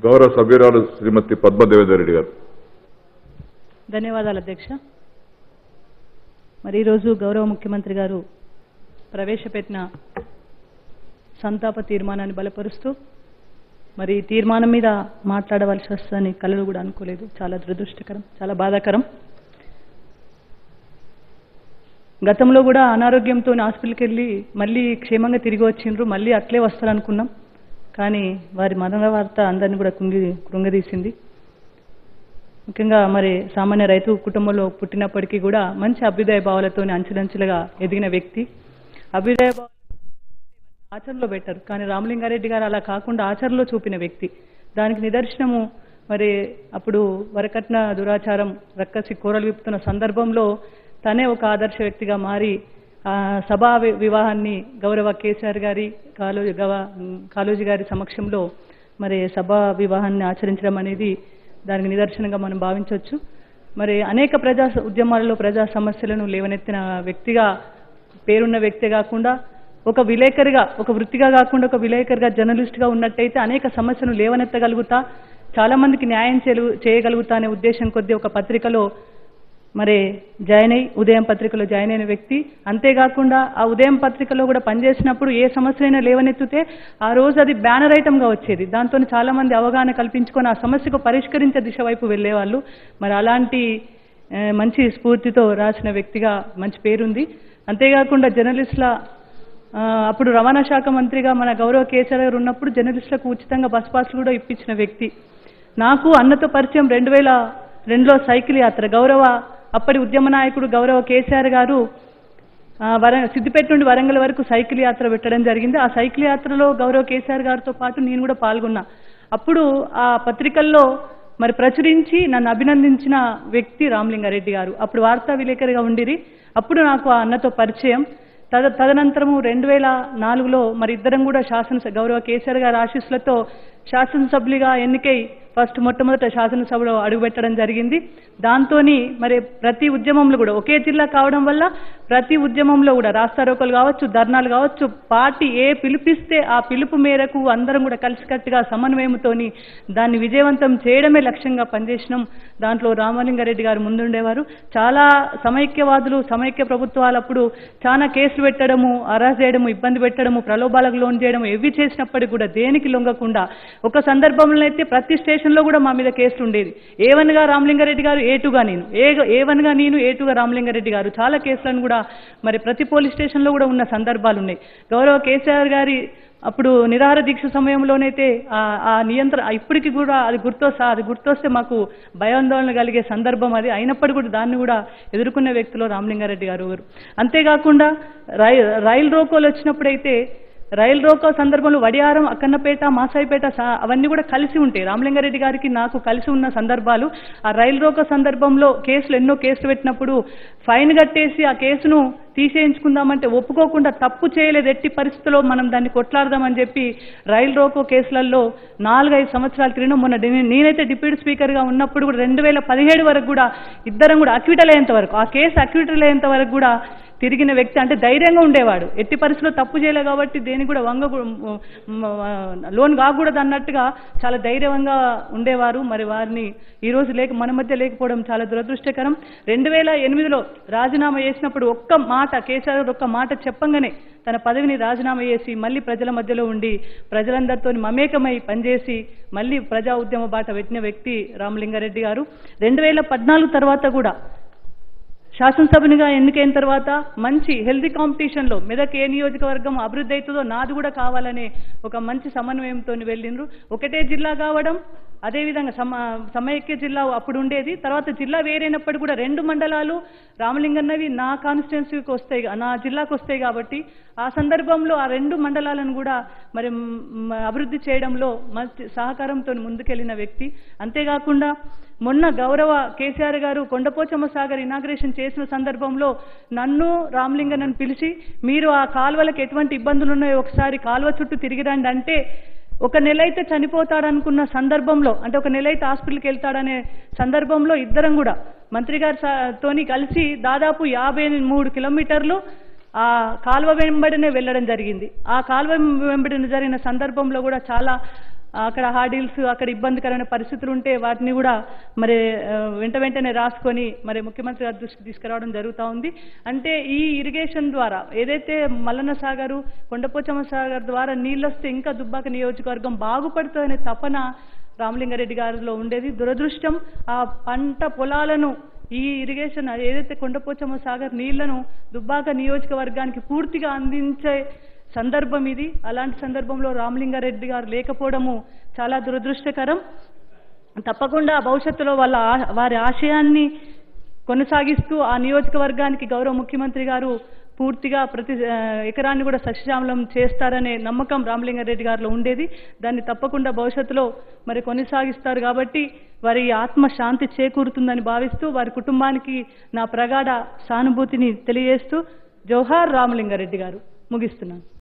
గౌరవ సభ్యురాలు శ్రీమతి పద్మదేవేందర్ రెడ్డి గారు ధన్యవాదాలు అధ్యక్ష మరి ఈరోజు గౌరవ ముఖ్యమంత్రి గారు ప్రవేశపెట్టిన సంతాప తీర్మానాన్ని బలపరుస్తూ మరి ఈ తీర్మానం మీద మాట్లాడవలసి వస్తుందని కలలు కూడా అనుకోలేదు చాలా దురదృష్టకరం చాలా బాధాకరం గతంలో కూడా అనారోగ్యంతో హాస్పిటల్కి వెళ్ళి మళ్ళీ క్షేమంగా తిరిగి వచ్చిండ్రు మళ్ళీ అట్లే వస్తారనుకున్నాం కానీ వారి మరణ వార్త అందరిని కూడా కుంగి కృంగదీసింది ముఖ్యంగా మరి సామాన్య రైతు కుటుంబంలో పుట్టినప్పటికీ కూడా మంచి అభ్యుదయ భావాలతో అంచెలంచెలుగా ఎదిగిన వ్యక్తి అభ్యుదయ భావాలు ఆచరణలో పెట్టారు కానీ రామలింగారెడ్డి గారు అలా కాకుండా ఆచరణలో చూపిన వ్యక్తి దానికి నిదర్శనము మరి అప్పుడు వరకట్న దురాచారం రక్కసి కూరలు విప్పుతున్న సందర్భంలో తనే ఒక ఆదర్శ వ్యక్తిగా మారి ఆ సభా వి- వివాహాన్ని గౌరవ కేసీఆర్ గారి కాళోజీ గవ కాళోజీ గారి సమక్షంలో మరి సభా వివాహాన్ని ఆచరించడం అనేది దానికి నిదర్శనంగా మనం భావించవచ్చు మరి అనేక ప్రజా స- ఉద్యమాలలో ప్రజా సమస్యలను లేవనెత్తిన వ్యక్తిగా పేరున్న వ్యక్తే కాకుండా ఒక విలేకరిగా ఒక వృత్తిగా కాకుండా ఒక విలేకరిగా జర్నలిస్ట్గా ఉన్నట్టయితే అనేక సమస్యను లేవనెత్తగలుగుతా చాలా మందికి న్యాయం చేయలు- చేయగలుగుతా అనే ఉద్దేశం కొద్దీ ఒక పత్రికలో మరి జాయిన్ అయ్యి ఉదయం పత్రికలో జాయిన్ అయిన వ్యక్తి అంతేకాకుండా ఆ ఉదయం పత్రికలో కూడా పనిచేసినప్పుడు ఏ సమస్యలైనా లేవనెత్తితే ఆ రోజు అది బ్యానర్ ఐటమ్గా వచ్చేది దాంతో చాలా మంది అవగాహన కల్పించుకొని ఆ సమస్యకు పరిష్కరించే దిశ వైపు వెళ్ళేవాళ్ళు మరి అలాంటి ఆ, మంచి స్ఫూర్తితో రాసిన వ్యక్తిగా మంచి పేరుంది అంతేకాకుండా జర్నలిస్టుల ఆ, అప్పుడు రవాణా శాఖ మంత్రిగా మన గౌరవ కేసీఆర్ గారు ఉన్నప్పుడు జర్నలిస్టులకు ఉచితంగా బస్ పాస్లు కూడా ఇప్పించిన వ్యక్తి నాకు అన్నతో పరిచయం రెండు వేల రెండులో సైకిల్ యాత్ర గౌరవ అప్పటి ఉద్యమ నాయకుడు గౌరవ కేసీఆర్ గారు ఆ, వర సిద్దిపేట నుండి వరంగల్ వరకు సైకిల్ యాత్ర పెట్టడం జరిగింది ఆ సైకిల్ యాత్రలో గౌరవ కేసీఆర్ గారితో పాటు నేను కూడా పాల్గొన్నా అప్పుడు ఆ పత్రికల్లో మరి ప్రచురించి నన్ను అభినందించిన వ్యక్తి రామలింగారెడ్డి గారు అప్పుడు వార్తా విలేకరిగా ఉండిరి అప్పుడు నాకు ఆ అన్నతో పరిచయం తద తదనంతరము రెండు వేల నాలుగులో మరి ఇద్దరం కూడా శాసన గౌరవ కేసీఆర్ గారి ఆశీస్సులతో శాసనసభ్యులుగా ఎన్నికై ఫస్ట్ మొట్టమొదట శాసనసభలో అడుగుపెట్టడం జరిగింది దాంతోని మరి ప్రతి ఉద్యమంలో కూడా ఒకే జిల్లా కావడం వల్ల ప్రతి ఉద్యమంలో కూడా రాస్తారోకలు కావచ్చు ధర్నాలు కావచ్చు పార్టీ ఏ పిలిపిస్తే ఆ పిలుపు మేరకు అందరం కూడా కలిసికట్టుగా సమన్వయంతోని దాన్ని విజయవంతం చేయడమే లక్ష్యంగా పనిచేసినాం దాంట్లో రామలింగారెడ్డి గారు ముందుండేవారు చాలా సమైక్యవాదులు సమైక్య ప్రభుత్వాలప్పుడు చాలా కేసులు పెట్టడము అరెస్ట్ చేయడము ఇబ్బంది పెట్టడము ప్రలోభాలకు లోన్ చేయడము ఎవి చేసినప్పటికీ కూడా దేనికి లొంగకుండా ఒక సందర్భంలో అయితే ప్రతి స్టేషన్లో కూడా మా మీద కేసులు ఉండేది ఏ వన్గా రామలింగారెడ్డి గారు ఏ టూగా నేను ఏ ఏ వన్గా నేను ఏ టూగా రామలింగారెడ్డి గారు చాలా కేసులను కూడా మరి ప్రతి పోలీస్ స్టేషన్లో కూడా ఉన్న సందర్భాలు ఉన్నాయి గౌరవ కేసీఆర్ గారి అప్పుడు నిరాహార దీక్ష సమయంలోనైతే ఆ- ఆ నియంత్రణ ఇప్పటికి కూడా అది గుర్తొస్తా అది గుర్తొస్తే మాకు భయాందోళన కలిగే సందర్భం అది అయినప్పటికీ కూడా దాన్ని కూడా ఎదుర్కొన్న వ్యక్తిలో రామలింగారెడ్డి గారు ఒకరు అంతేకాకుండా రై రైలు రోకోలు వచ్చినప్పుడైతే రైలు రోకో సందర్భంలో వడియారం అక్కన్నపేట మాసాయిపేట సా- అవన్నీ కూడా కలిసి ఉంటాయి రామలింగారెడ్డి గారికి నాకు కలిసి ఉన్న సందర్భాలు ఆ రైలు రోకో సందర్భంలో కేసులు ఎన్నో కేసులు పెట్టినప్పుడు ఫైన్ కట్టేసి ఆ కేసును తీసేయించుకుందామంటే ఒప్పుకోకుండా తప్పు చేయలేదు ఎట్టి పరిస్థితుల్లో మనం దాన్ని కొట్లాడదామని చెప్పి రైలు రోకో కేసులలో నాలుగైదు సంవత్సరాల క్రితం మొన్న డి- నేనైతే డిప్యూటీ స్పీకర్గా ఉన్నప్పుడు కూడా రెండు వేల పదిహేడు వరకు కూడా ఇద్దరం కూడా అక్విటల్ అయ్యేంత వరకు ఆ కేసు అక్విటల్ అయ్యేంత వరకు కూడా తిరిగిన వ్యక్తి అంటే ధైర్యంగా ఉండేవాడు ఎట్టి పరిస్థితుల్లో తప్పు చేయలే కాబట్టి దేని కూడా వంగ లోన్ కాకూడదు అన్నట్టుగా చాలా ధైర్యంగా ఉండేవారు మరి వారిని ఈ రోజు లేక మన మధ్య లేకపోవడం చాలా దురదృష్టకరం రెండు వేల ఎనిమిదిలో రాజీనామా చేసినప్పుడు ఒక్క మాట కేసీఆర్ గారు ఒక్క మాట చెప్పంగానే తన పదవిని రాజీనామా చేసి మళ్ళీ ప్రజల మధ్యలో ఉండి ప్రజలందరితో మమేకమై పనిచేసి మళ్ళీ ప్రజా ఉద్యమ బాట పెట్టిన వ్యక్తి రామలింగారెడ్డి గారు రెండు వేల పద్నాలుగు తర్వాత కూడా శాసనసభ్యునిగా ఎన్నికైన తర్వాత మంచి హెల్దీ కాంపిటీషన్లో మెదక్ ఏ నియోజకవర్గం అభివృద్ధి అవుతుందో నాది కూడా కావాలనే ఒక మంచి సమన్వయంతో వెళ్ళిండ్రు ఒకటే జిల్లా కావడం అదేవిధంగా సమ సమైక్య జిల్లా అప్పుడు ఉండేది తర్వాత జిల్లా వేరైనప్పుడు కూడా రెండు మండలాలు రామలింగన్నవి నా కాన్స్టిట్యున్సీకి వస్తాయి నా జిల్లాకు వస్తాయి కాబట్టి ఆ సందర్భంలో ఆ రెండు మండలాలను కూడా మరి మ్, అభివృద్ధి చేయడంలో మంచి సహకారంతో ముందుకెళ్లిన వ్యక్తి అంతేకాకుండా మొన్న గౌరవ కేసీఆర్ గారు కొండపోచమ్మ సాగర్ ఇనాగ్రేషన్ చేసిన సందర్భంలో నన్ను రామలింగన్నను పిలిచి మీరు ఆ కాలువలకు ఎటువంటి ఇబ్బందులు ఉన్నాయో ఒకసారి కాలువ చుట్టూ తిరిగి రండి అంటే ఒక నెల అయితే చనిపోతాడనుకున్న సందర్భంలో అంటే ఒక నెల అయితే హాస్పిటల్కి వెళ్తాడనే సందర్భంలో ఇద్దరం కూడా మంత్రి గారి సా- తోని కలిసి దాదాపు యాభై మూడు కిలోమీటర్లు ఆ కాలువ వెంబడినే వెళ్ళడం జరిగింది ఆ కాలువ వెంబడిన జరిగిన సందర్భంలో కూడా చాలా అక్కడ హార్డిల్స్ అక్కడ ఇబ్బందికరమైన పరిస్థితులు ఉంటే వాటిని కూడా మరి ఆ, వెంట వెంటనే రాసుకొని మరి ముఖ్యమంత్రి గారి దృష్టికి తీసుకురావడం జరుగుతూ ఉంది అంటే ఈ ఇరిగేషన్ ద్వారా ఏదైతే మల్లన్న సాగరు కొండపోచమ్మ సాగర్ ద్వారా నీళ్ళు వస్తే ఇంకా దుబ్బాక నియోజకవర్గం బాగుపడుతుందనే తపన రామలింగారెడ్డి గారిలో ఉండేది దురదృష్టం ఆ పంట పొలాలను ఈ ఇరిగేషన్ ఏదైతే కొండపోచమ్మ సాగర్ నీళ్లను దుబ్బాక నియోజకవర్గానికి పూర్తిగా అందించే సందర్భం ఇది అలాంటి సందర్భంలో రామలింగారెడ్డి గారు లేకపోవడము చాలా దురదృష్టకరం తప్పకుండా భవిష్యత్తులో వాళ్ళ ఆ- వారి ఆశయాన్ని కొనసాగిస్తూ ఆ నియోజకవర్గానికి గౌరవ ముఖ్యమంత్రి గారు పూర్తిగా ప్రతి ఆ, ఎకరాన్ని కూడా సస్యశ్యామలం చేస్తారనే నమ్మకం రామలింగారెడ్డి గారిలో ఉండేది దాన్ని తప్పకుండా భవిష్యత్తులో మరి కొనసాగిస్తారు కాబట్టి వారి ఆత్మ శాంతి చేకూరుతుందని భావిస్తూ వారి కుటుంబానికి నా ప్రగాఢ సానుభూతిని తెలియజేస్తూ జోహార్ రామలింగారెడ్డి గారు ముగిస్తున్నాను